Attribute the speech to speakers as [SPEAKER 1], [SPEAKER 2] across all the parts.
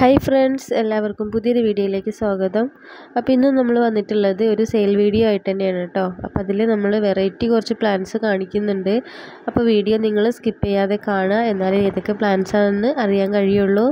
[SPEAKER 1] hi friends എല്ലാവർക്കും പുതിയൊരു വീഡിയോയിലേക്ക് സ്വാഗതം അപ്പോൾ ഇന്ന് നമ്മൾ വന്നിട്ടുള്ളത് ഒരു സെയിൽ വീഡിയോ ആയിട്ട് തന്നെയാണ് കേട്ടോ അപ്പോൾ അതിൽ നമ്മൾ വെറൈറ്റി കുറച്ച് പ്ലാൻസ് കാണിക്കുന്നുണ്ട് അപ്പോൾ വീഡിയോ നിങ്ങൾ സ്കിപ്പ് ചെയ്യാതെ കാണുക എന്നാലേ ഏതൊക്കെ പ്ലാൻസ് ആണെന്ന് അറിയാൻ കഴിയുള്ളൂ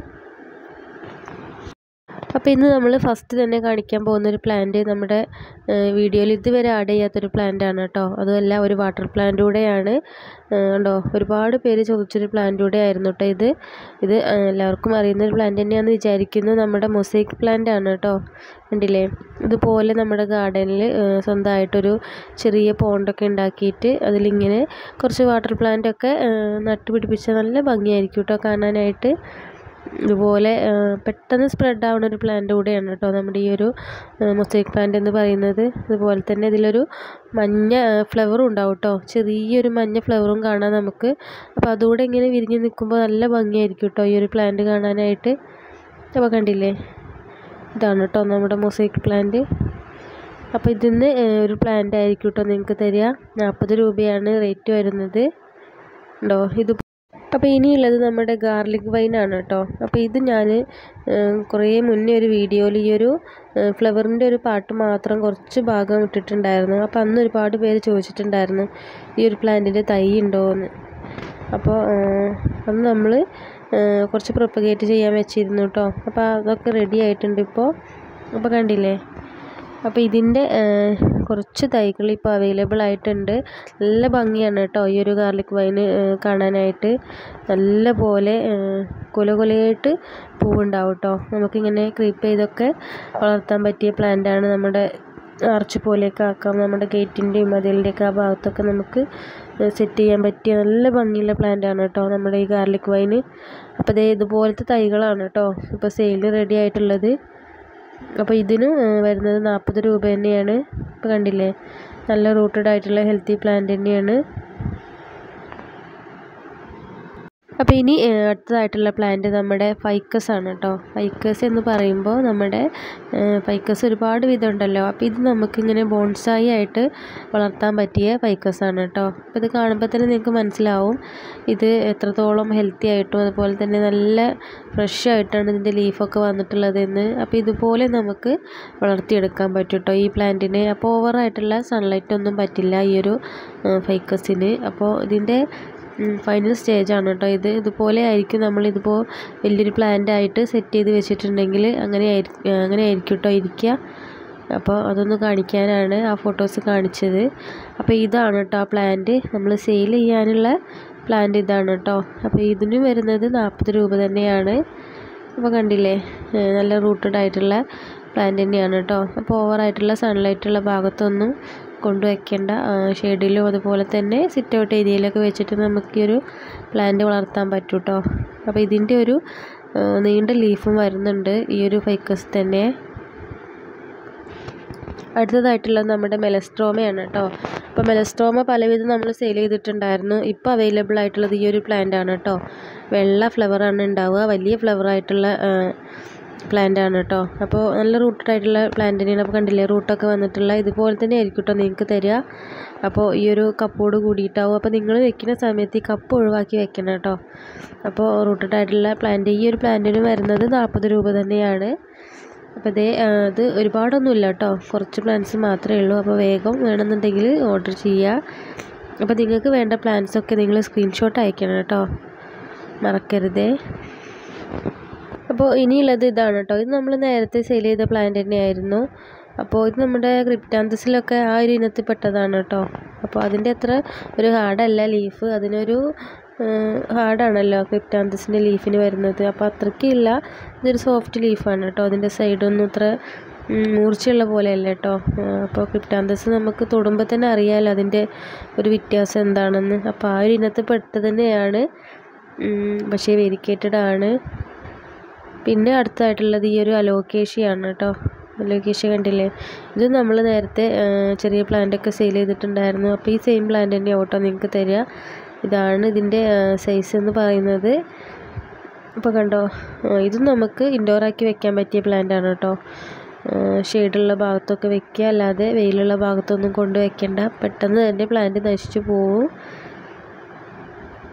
[SPEAKER 1] അപ്പോൾ ഇന്ന് നമ്മൾ ഫസ്റ്റ് തന്നെ കാണിക്കാൻ പോകുന്ന ഒരു പ്ലാന്റ് നമ്മുടെ വീഡിയോയിൽ ഇതുവരെ ആഡ് ചെയ്യാത്തൊരു പ്ലാന്റ് ആണ് കേട്ടോ അതുമല്ല ഒരു വാട്ടർ പ്ലാന്റ് കൂടെയാണ് കണ്ടോ ഒരുപാട് പേര് ചോദിച്ചൊരു പ്ലാന്റ് കൂടെ ആയിരുന്നു കേട്ടോ ഇത് ഇത് എല്ലാവർക്കും അറിയുന്ന ഒരു പ്ലാന്റ് തന്നെയാണെന്ന് വിചാരിക്കുന്നു നമ്മുടെ മൊസൈക്ക് പ്ലാന്റ് ആണ് കേട്ടോ കണ്ടില്ലേ ഇതുപോലെ നമ്മുടെ ഗാർഡനിൽ സ്വന്തമായിട്ടൊരു ചെറിയ പോണ്ടൊക്കെ ഉണ്ടാക്കിയിട്ട് അതിലിങ്ങനെ കുറച്ച് വാട്ടർ പ്ലാന്റ് ഒക്കെ നട്ടുപിടിപ്പിച്ച നല്ല ഭംഗിയായിരിക്കും കേട്ടോ കാണാനായിട്ട് ഇതുപോലെ പെട്ടെന്ന് സ്പ്രെഡ് ആവുന്ന ഒരു പ്ലാന്റ് കൂടെയാണ് കേട്ടോ നമ്മുടെ ഈ ഒരു മൊസൈക്ക് പ്ലാന്റ് എന്ന് പറയുന്നത് അതുപോലെ തന്നെ ഇതിലൊരു മഞ്ഞ ഫ്ലവറും ഉണ്ടാവും കേട്ടോ ചെറിയൊരു മഞ്ഞ ഫ്ലവറും കാണാം നമുക്ക് അപ്പോൾ അതുകൂടെ ഇങ്ങനെ വിരിഞ്ഞ് നിൽക്കുമ്പോൾ നല്ല ഭംഗിയായിരിക്കും കേട്ടോ ഈ ഒരു പ്ലാന്റ് കാണാനായിട്ട് അപ്പോൾ കണ്ടില്ലേ ഇതാണ് കേട്ടോ നമ്മുടെ മൊസൈക്ക് പ്ലാന്റ് അപ്പോൾ ഇതിന്ന് ഒരു പ്ലാന്റ് ആയിരിക്കും കേട്ടോ നിങ്ങൾക്ക് തരിക നാൽപ്പത് രൂപയാണ് റേറ്റ് വരുന്നത് ഉണ്ടോ ഇത് അപ്പോൾ ഇനിയുള്ളത് നമ്മുടെ ഗാർലിക് വൈനാണ് കേട്ടോ അപ്പോൾ ഇത് ഞാൻ കുറേ മുന്നേ ഒരു വീഡിയോയിൽ ഈ ഒരു ഫ്ലവറിൻ്റെ ഒരു പാട്ട് മാത്രം കുറച്ച് ഭാഗം ഇട്ടിട്ടുണ്ടായിരുന്നു അപ്പോൾ അന്ന് ഒരുപാട് പേര് ചോദിച്ചിട്ടുണ്ടായിരുന്നു ഈ ഒരു പ്ലാന്റിൻ്റെ തൈ ഉണ്ടോ എന്ന് അപ്പോൾ അന്ന് നമ്മൾ കുറച്ച് പ്രൊപ്പഗേറ്റ് ചെയ്യാൻ വെച്ചിരുന്നു കേട്ടോ അപ്പോൾ അതൊക്കെ റെഡി ആയിട്ടുണ്ട് ഇപ്പോൾ അപ്പോൾ കണ്ടില്ലേ അപ്പോൾ ഇതിൻ്റെ കുറച്ച് തൈകൾ ഇപ്പോൾ അവൈലബിൾ ആയിട്ടുണ്ട് നല്ല ഭംഗിയാണ് കേട്ടോ ഈ ഒരു ഗാർലിക് വൈന് കാണാനായിട്ട് നല്ല പോലെ കൊല കൊലയായിട്ട് പൂവുണ്ടാവും കേട്ടോ നമുക്കിങ്ങനെ ക്രീപ്പ് ചെയ്തൊക്കെ വളർത്താൻ പറ്റിയ പ്ലാന്റാണ് നമ്മുടെ ആർച്ച് പോലെയൊക്കെ ആക്കാം നമ്മുടെ ഗേറ്റിൻ്റെയും മതിലിൻ്റെയൊക്കെ ആ ഭാഗത്തൊക്കെ നമുക്ക് സെറ്റ് ചെയ്യാൻ പറ്റിയ നല്ല ഭംഗിയുള്ള പ്ലാന്റാണ് കേട്ടോ നമ്മുടെ ഈ ഗാർലിക് വൈന് അപ്പോൾ ഇതേ ഇതുപോലത്തെ തൈകളാണ് കേട്ടോ ഇപ്പോൾ സെയിലിന് റെഡി ആയിട്ടുള്ളത് അപ്പോൾ ഇതിന് വരുന്നത് നാൽപ്പത് രൂപ തന്നെയാണ് ഇപ്പോൾ കണ്ടില്ലേ നല്ല റൂട്ടഡ് ആയിട്ടുള്ള ഹെൽത്തി പ്ലാന്റ് തന്നെയാണ് അപ്പോൾ ഇനി അടുത്തതായിട്ടുള്ള പ്ലാന്റ് നമ്മുടെ ഫൈക്കസ് ആണ് കേട്ടോ ഫൈക്കസ് എന്ന് പറയുമ്പോൾ നമ്മുടെ ഫൈക്കസ് ഒരുപാട് വിധം ഉണ്ടല്ലോ അപ്പോൾ ഇത് നമുക്കിങ്ങനെ ബോൺസായി ആയിട്ട് വളർത്താൻ പറ്റിയ ഫൈക്കസ് ആണ് കേട്ടോ അപ്പോൾ ഇത് കാണുമ്പോൾ തന്നെ നിങ്ങൾക്ക് മനസ്സിലാവും ഇത് എത്രത്തോളം ഹെൽത്തി ആയിട്ടും അതുപോലെ തന്നെ നല്ല ഫ്രഷ് ആയിട്ടാണ് ഇതിൻ്റെ ലീഫൊക്കെ വന്നിട്ടുള്ളതെന്ന് അപ്പോൾ ഇതുപോലെ നമുക്ക് വളർത്തിയെടുക്കാൻ പറ്റും കേട്ടോ ഈ പ്ലാന്റിന് അപ്പോൾ ഓവറായിട്ടുള്ള സൺലൈറ്റ് ഒന്നും പറ്റില്ല ഈ ഒരു ഫൈക്കസിന് അപ്പോൾ ഇതിൻ്റെ ഫൈനൽ സ്റ്റേജാണ് കേട്ടോ ഇത് ഇതുപോലെ ആയിരിക്കും നമ്മളിതിപ്പോൾ വലിയൊരു പ്ലാന്റ് ആയിട്ട് സെറ്റ് ചെയ്ത് വെച്ചിട്ടുണ്ടെങ്കിൽ അങ്ങനെ ആയിരിക്കും അങ്ങനെ ആയിരിക്കും കേട്ടോ ഇരിക്കുക അപ്പോൾ അതൊന്ന് കാണിക്കാനാണ് ആ ഫോട്ടോസ് കാണിച്ചത് അപ്പോൾ ഇതാണ് കേട്ടോ ആ പ്ലാന്റ് നമ്മൾ സെയിൽ ചെയ്യാനുള്ള പ്ലാന്റ് ഇതാണ് കേട്ടോ അപ്പോൾ ഇതിന് വരുന്നത് നാൽപ്പത് രൂപ തന്നെയാണ് അപ്പോൾ കണ്ടില്ലേ നല്ല റൂട്ടഡ് ആയിട്ടുള്ള പ്ലാന്റ് തന്നെയാണ് കേട്ടോ അപ്പോൾ ഓവറായിട്ടുള്ള സൺലൈറ്റുള്ള ഭാഗത്തൊന്നും കൊണ്ടുവയ്ക്കേണ്ട ഷെയ്ഡിലും അതുപോലെ തന്നെ സിറ്റ് ഔട്ട് ഏരിയയിലൊക്കെ വെച്ചിട്ട് നമുക്ക് ഈ ഒരു പ്ലാന്റ് വളർത്താൻ പറ്റും കേട്ടോ അപ്പോൾ ഇതിൻ്റെ ഒരു നീണ്ട ലീഫും വരുന്നുണ്ട് ഈ ഒരു ഫൈക്കസ് തന്നെ അടുത്തതായിട്ടുള്ളത് നമ്മുടെ മെലസ്ട്രോമയാണ് കേട്ടോ അപ്പോൾ മെലസ്ട്രോമ പലവിധം നമ്മൾ സെയിൽ ചെയ്തിട്ടുണ്ടായിരുന്നു ഇപ്പോൾ അവൈലബിൾ ആയിട്ടുള്ളത് ഈ ഒരു പ്ലാന്റ് ആണ് കേട്ടോ വെള്ള ഫ്ലവറാണ് ഉണ്ടാവുക വലിയ ഫ്ലവറായിട്ടുള്ള പ്ലാന്റ് ആണ് കേട്ടോ അപ്പോൾ നല്ല റൂട്ടഡ് ആയിട്ടുള്ള പ്ലാന്റ് തന്നെയാണ് അപ്പോൾ കണ്ടില്ലേ റൂട്ടൊക്കെ വന്നിട്ടുള്ള ഇതുപോലെ തന്നെ ആയിരിക്കും കേട്ടോ നിങ്ങൾക്ക് തരിക അപ്പോൾ ഈ ഒരു കപ്പോട് കൂടിയിട്ടാവും അപ്പോൾ നിങ്ങൾ വെക്കുന്ന സമയത്ത് ഈ കപ്പ് ഒഴിവാക്കി വെക്കണം കേട്ടോ അപ്പോൾ റൂട്ടഡ് ആയിട്ടുള്ള പ്ലാന്റ് ഈ ഒരു പ്ലാന്റിന് വരുന്നത് നാൽപ്പത് രൂപ തന്നെയാണ് അപ്പോൾ ഇതേ അത് ഒരുപാടൊന്നുമില്ല കേട്ടോ കുറച്ച് പ്ലാന്റ്സ് മാത്രമേ ഉള്ളൂ അപ്പോൾ വേഗം വേണമെന്നുണ്ടെങ്കിൽ ഓർഡർ ചെയ്യുക അപ്പോൾ നിങ്ങൾക്ക് വേണ്ട പ്ലാന്റ്സൊക്കെ നിങ്ങൾ സ്ക്രീൻഷോട്ട് അയക്കണം കേട്ടോ മറക്കരുതേ അപ്പോൾ ഇനിയുള്ളത് ഇതാണ് കേട്ടോ ഇത് നമ്മൾ നേരത്തെ സെയിൽ ചെയ്ത പ്ലാന്റ് തന്നെയായിരുന്നു അപ്പോൾ ഇത് നമ്മുടെ ക്രിപ്റ്റാന്തസിലൊക്കെ ആ ഒരു ഇനത്തിൽ പെട്ടതാണ് കേട്ടോ അപ്പോൾ അതിൻ്റെ അത്ര ഒരു ഹാർഡല്ല ലീഫ് അതിനൊരു ഹാർഡാണല്ലോ ക്രിപ്റ്റാന്തസിൻ്റെ ലീഫിന് വരുന്നത് അപ്പോൾ അത്രയ്ക്കില്ല ഇതൊരു സോഫ്റ്റ് ലീഫാണ് കേട്ടോ അതിൻ്റെ സൈഡൊന്നും ഇത്ര മൂർച്ചയുള്ള പോലെയല്ല കേട്ടോ അപ്പോൾ ക്രിപ്റ്റാന്തസ് നമുക്ക് തൊടുമ്പോൾ തന്നെ അറിയാമല്ലോ അതിൻ്റെ ഒരു വ്യത്യാസം എന്താണെന്ന് അപ്പോൾ ആ ഒരു ഇനത്തിൽ പെട്ടത് തന്നെയാണ് പക്ഷേ വെരിക്കേറ്റഡ് ആണ് പിന്നെ അടുത്തായിട്ടുള്ളത് ഈ ഒരു അലോക്കേഷ്യയാണ് കേട്ടോ അലോക്കേഷ്യ കണ്ടില്ലേ ഇത് നമ്മൾ നേരത്തെ ചെറിയ പ്ലാന്റൊക്കെ സെയിൽ ചെയ്തിട്ടുണ്ടായിരുന്നു അപ്പോൾ ഈ സെയിം പ്ലാന്റ് തന്നെ ഓട്ടോ നിങ്ങൾക്ക് തരിക ഇതാണ് ഇതിൻ്റെ സൈസ് എന്ന് പറയുന്നത് ഇപ്പോൾ കണ്ടോ ഇതും നമുക്ക് ഇൻഡോറാക്കി വെക്കാൻ പറ്റിയ പ്ലാന്റ് ആണ് കേട്ടോ ഷെയ്ഡുള്ള ഭാഗത്തൊക്കെ വെക്കുക അല്ലാതെ വെയിലുള്ള ഭാഗത്തൊന്നും കൊണ്ട് വെക്കേണ്ട പെട്ടെന്ന് തന്നെ പ്ലാന്റ് നശിച്ചു പോവും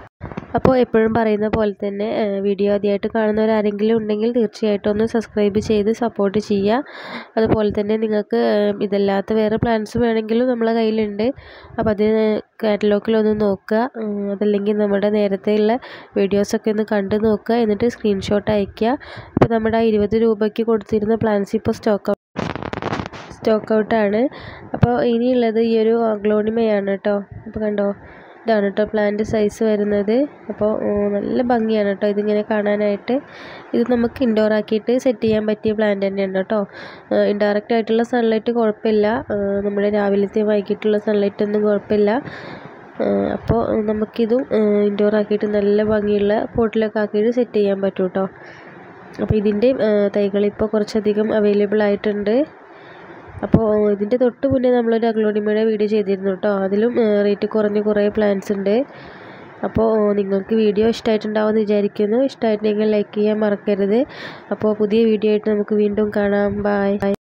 [SPEAKER 1] അപ്പോൾ എപ്പോഴും പറയുന്ന പോലെ തന്നെ വീഡിയോ ആദ്യമായിട്ട് കാണുന്നവരാരെങ്കിലും ഉണ്ടെങ്കിൽ തീർച്ചയായിട്ടും ഒന്ന് സബ്സ്ക്രൈബ് ചെയ്ത് സപ്പോർട്ട് ചെയ്യുക അതുപോലെ തന്നെ നിങ്ങൾക്ക് ഇതല്ലാത്ത വേറെ പ്ലാൻസ് വേണമെങ്കിലും നമ്മളെ കയ്യിലുണ്ട് അപ്പോൾ അത് കാറ്റലോഗിലൊന്ന് നോക്കുക അതല്ലെങ്കിൽ നമ്മുടെ നേരത്തെയുള്ള വീഡിയോസൊക്കെ ഒന്ന് കണ്ടു നോക്കുക എന്നിട്ട് സ്ക്രീൻഷോട്ട് അയയ്ക്കുക അപ്പോൾ നമ്മുടെ ഇരുപത് രൂപയ്ക്ക് കൊടുത്തിരുന്ന പ്ലാൻസ് ഇപ്പോൾ സ്റ്റോക്ക് സ്റ്റോക്ക് ഔട്ടാണ് അപ്പോൾ ഇനിയുള്ളത് ഈ ഒരു അഗ്ലോണിമയാണ് കേട്ടോ അപ്പോൾ കണ്ടോ ഇതാണ് കേട്ടോ പ്ലാന്റ് സൈസ് വരുന്നത് അപ്പോൾ നല്ല ഭംഗിയാണ് കേട്ടോ ഇതിങ്ങനെ കാണാനായിട്ട് ഇത് നമുക്ക് ഇൻഡോർ ആക്കിയിട്ട് സെറ്റ് ചെയ്യാൻ പറ്റിയ പ്ലാന്റ് തന്നെയാണ് കേട്ടോ ഇൻഡയറക്റ്റ് ആയിട്ടുള്ള സൺലൈറ്റ് കുഴപ്പമില്ല നമ്മുടെ രാവിലത്തെ വൈകിട്ടുള്ള സൺലൈറ്റ് ഒന്നും കുഴപ്പമില്ല അപ്പോൾ നമുക്കിതും ഇൻഡോർ ആക്കിയിട്ട് നല്ല ഭംഗിയുള്ള പോട്ടിലൊക്കെ ആക്കിയിട്ട് സെറ്റ് ചെയ്യാൻ പറ്റും കേട്ടോ അപ്പോൾ ഇതിൻ്റെ തൈകൾ ഇപ്പോൾ കുറച്ചധികം അവൈലബിൾ ആയിട്ടുണ്ട് അപ്പോൾ ഇതിൻ്റെ തൊട്ട് മുന്നേ നമ്മളൊരു അഗ്ലോണിമയുടെ വീഡിയോ ചെയ്തിരുന്നു കേട്ടോ അതിലും റേറ്റ് കുറഞ്ഞ കുറേ പ്ലാൻസ് ഉണ്ട് അപ്പോൾ നിങ്ങൾക്ക് വീഡിയോ ഇഷ്ടമായിട്ടുണ്ടാവുമെന്ന് വിചാരിക്കുന്നു ഇഷ്ടമായിട്ടുണ്ടെങ്കിൽ ലൈക്ക് ചെയ്യാൻ മറക്കരുത് അപ്പോൾ പുതിയ വീഡിയോ ആയിട്ട് നമുക്ക് വീണ്ടും കാണാം ബൈ